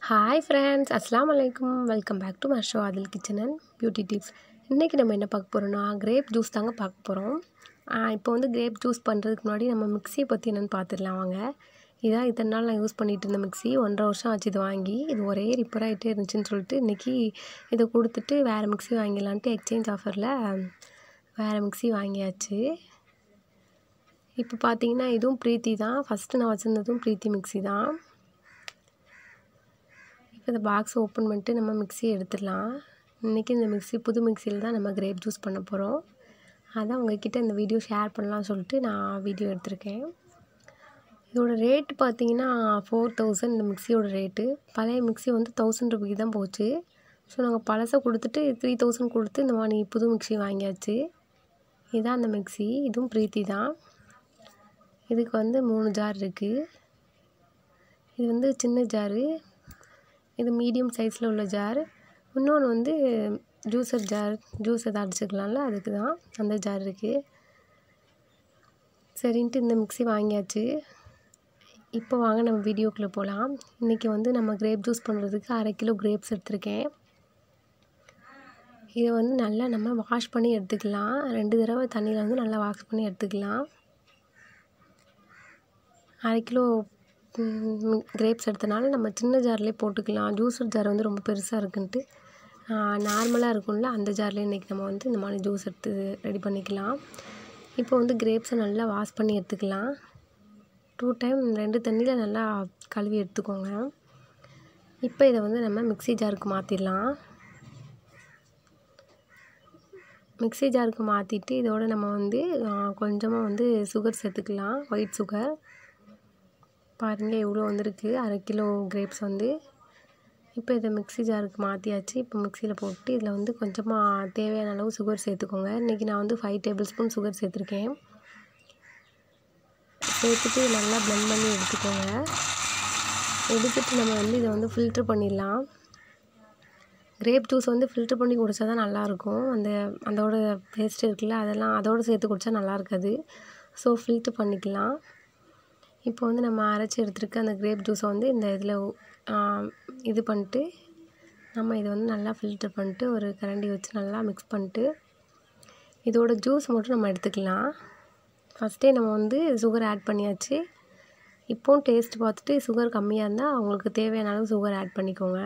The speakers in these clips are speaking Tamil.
ஹாய் ஃப்ரெண்ட்ஸ் அஸ்ஸலாமு அலைக்கும் welcome back to Marsho Adil kitchen and beauty tips இன்றைக்கி நம்ம என்ன பார்க்க போகிறோம்னா கிரேப் ஜூஸ் தாங்க பார்க்க போகிறோம் இப்போ வந்து கிரேப் ஜூஸ் பண்ணுறதுக்கு முன்னாடி நம்ம மிக்ஸியை பற்றி என்னென்னு பார்த்துடலாம் வாங்க இதான் இத்தனை நாள் நான் யூஸ் பண்ணிகிட்டு இருந்த மிக்ஸி ஒன்றரை வருஷம் ஆச்சு இது வாங்கி இது ஒரே ரிப்பேர் ஆகிட்டே இருந்துச்சுன்னு சொல்லிட்டு இன்றைக்கி இதை கொடுத்துட்டு வேறு மிக்ஸி வாங்கிடலான்ட்டு எக்ஸ்சேஞ்ச் ஆஃபரில் வேறு மிக்ஸி வாங்கியாச்சு இப்போ பார்த்தீங்கன்னா இதுவும் ப்ரீத்தி தான் ஃபஸ்ட்டு நான் வச்சுருந்ததும் ப்ரீத்தி மிக்ஸி தான் இப்போ இந்த பாக்ஸ் ஓப்பன் பண்ணிட்டு நம்ம மிக்ஸி எடுத்துடலாம் இன்றைக்கி இந்த மிக்ஸி புது மிக்ஸியில் தான் நம்ம கிரேப் ஜூஸ் பண்ண போகிறோம் அதான் உங்ககிட்ட இந்த வீடியோ ஷேர் பண்ணலாம்னு சொல்லிட்டு நான் வீடியோ எடுத்திருக்கேன் இதோட ரேட் பார்த்தீங்கன்னா ஃபோர் தௌசண்ட் இந்த மிக்ஸியோட ரேட்டு பழைய மிக்ஸி வந்து தௌசண்ட் ருபீக்கு தான் போச்சு ஸோ நாங்கள் பழசை கொடுத்துட்டு த்ரீ தௌசண்ட் கொடுத்து இந்த மாதிரி புது மிக்ஸி வாங்கியாச்சு இதுதான் அந்த மிக்ஸி இதுவும் ப்ரீத்தி தான் இதுக்கு வந்து மூணு ஜார் இருக்குது இது வந்து சின்ன ஜாரு இது மீடியம் சைஸில் உள்ள ஜார் இன்னொன்று வந்து ஜூஸர் ஜார் ஜூஸ் எதாவது அடிச்சுக்கலாம்ல அதுக்கு தான் அந்த ஜார் இருக்குது சரின்ட்டு இந்த மிக்ஸி வாங்கியாச்சு இப்போ வாங்க நம்ம வீடியோக்குள்ளே போகலாம் இன்றைக்கி வந்து நம்ம கிரேப் ஜூஸ் பண்ணுறதுக்கு அரை கிலோ கிரேப்ஸ் எடுத்திருக்கேன் இதை வந்து நல்லா நம்ம வாஷ் பண்ணி எடுத்துக்கலாம் ரெண்டு தடவை தண்ணியில் வந்து நல்லா வாஷ் பண்ணி எடுத்துக்கலாம் அரை கிலோ கிரேப்ஸ் எடுத்தனால நம்ம சின்ன ஜார்லேயே போட்டுக்கலாம் ஜூஸர் ஜார் வந்து ரொம்ப பெருசாக இருக்குன்ட்டு நார்மலாக இருக்கும்ல அந்த ஜார்லேயே இன்றைக்கி நம்ம வந்து இந்த மாதிரி ஜூஸ் எடுத்து ரெடி பண்ணிக்கலாம் இப்போ வந்து கிரேப்ஸை நல்லா வாஷ் பண்ணி எடுத்துக்கலாம் டூ டைம் ரெண்டு தண்ணியில் நல்லா கழுவி எடுத்துக்கோங்க இப்போ இதை வந்து நம்ம மிக்ஸி ஜாருக்கு மாற்றிடலாம் மிக்ஸி ஜாருக்கு மாற்றிட்டு இதோட நம்ம வந்து கொஞ்சமாக வந்து சுகர் சேர்த்துக்கலாம் ஒயிட் சுகர் பாருங்கள் எவ்வளோ வந்திருக்கு அரை கிலோ கிரேப்ஸ் வந்து இப்போ இதை மிக்ஸி ஜாருக்கு மாற்றியாச்சு இப்போ மிக்சியில் போட்டு இதில் வந்து கொஞ்சமாக தேவையான அளவு சுகர் சேர்த்துக்கோங்க இன்றைக்கி நான் வந்து ஃபைவ் டேபிள் ஸ்பூன் சுகர் சேர்த்துருக்கேன் சேர்த்துட்டு நல்லா ப்ளெண்ட் பண்ணி எடுத்துக்கோங்க எடுத்துட்டு நம்ம வந்து இதை வந்து ஃபில்ட்ரு பண்ணிடலாம் கிரேப் ஜூஸ் வந்து ஃபில்ட்ரு பண்ணி குடித்தா தான் நல்லாயிருக்கும் அந்த அதோட பேஸ்ட் இருக்குல்ல அதெல்லாம் அதோடு சேர்த்து குடித்தா நல்லா இருக்காது ஸோ ஃபில்ட்ரு பண்ணிக்கலாம் இப்போ வந்து நம்ம அரைச்சி எடுத்துருக்க அந்த கிரேப் ஜூஸை வந்து இந்த இதில் இது பண்ணிட்டு நம்ம இதை வந்து நல்லா ஃபில்ட்ரு பண்ணிட்டு ஒரு கரண்டி வச்சு நல்லா மிக்ஸ் பண்ணிட்டு இதோட ஜூஸ் மட்டும் நம்ம எடுத்துக்கலாம் ஃபஸ்ட்டே நம்ம வந்து சுகர் ஆட் பண்ணியாச்சு இப்போவும் டேஸ்ட் பார்த்துட்டு சுகர் கம்மியாக இருந்தால் அவங்களுக்கு தேவையான அளவு சுகர் ஆட் பண்ணிக்கோங்க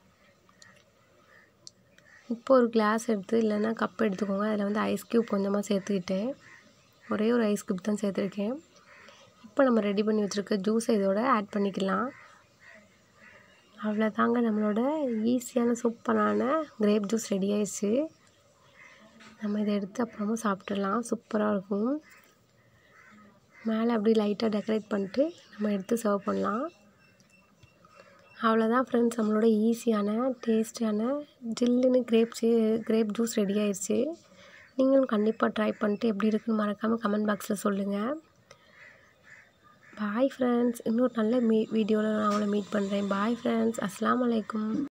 இப்போ ஒரு கிளாஸ் எடுத்து இல்லைன்னா கப் எடுத்துக்கோங்க அதில் வந்து ஐஸ் க்யூப் கொஞ்சமாக சேர்த்துக்கிட்டேன் ஒரே ஒரு ஐஸ் க்யூப் தான் சேர்த்துருக்கேன் இப்போ நம்ம ரெடி பண்ணி வச்சுருக்க ஜூஸை இதோட ஆட் பண்ணிக்கலாம் அவ்வளோதாங்க நம்மளோட ஈஸியான சூப்பரான கிரேப் ஜூஸ் ரெடி ஆயிடுச்சு நம்ம இதை எடுத்து அப்புறமா சாப்பிட்றலாம் சூப்பராக இருக்கும் மேலே அப்படி லைட்டாக டெக்கரேட் பண்ணிட்டு நம்ம எடுத்து சர்வ் பண்ணலாம் அவ்வளோதான் ஃப்ரெண்ட்ஸ் நம்மளோட ஈஸியான டேஸ்டியான ஜில்லுன்னு கிரேப் கிரேப் ஜூஸ் ரெடி ஆயிடுச்சு நீங்களும் கண்டிப்பாக ட்ரை பண்ணிட்டு எப்படி இருக்குன்னு மறக்காமல் கமெண்ட் பாக்ஸில் சொல்லுங்கள் பாய் ஃப்ரெண்ட்ஸ் இன்னொரு நல்ல மீ வீடியோவில் நான் உங்களை மீட் பண்ணுறேன் பாய் ஃப்ரெண்ட்ஸ் அஸ்லாம் வலைக்கும்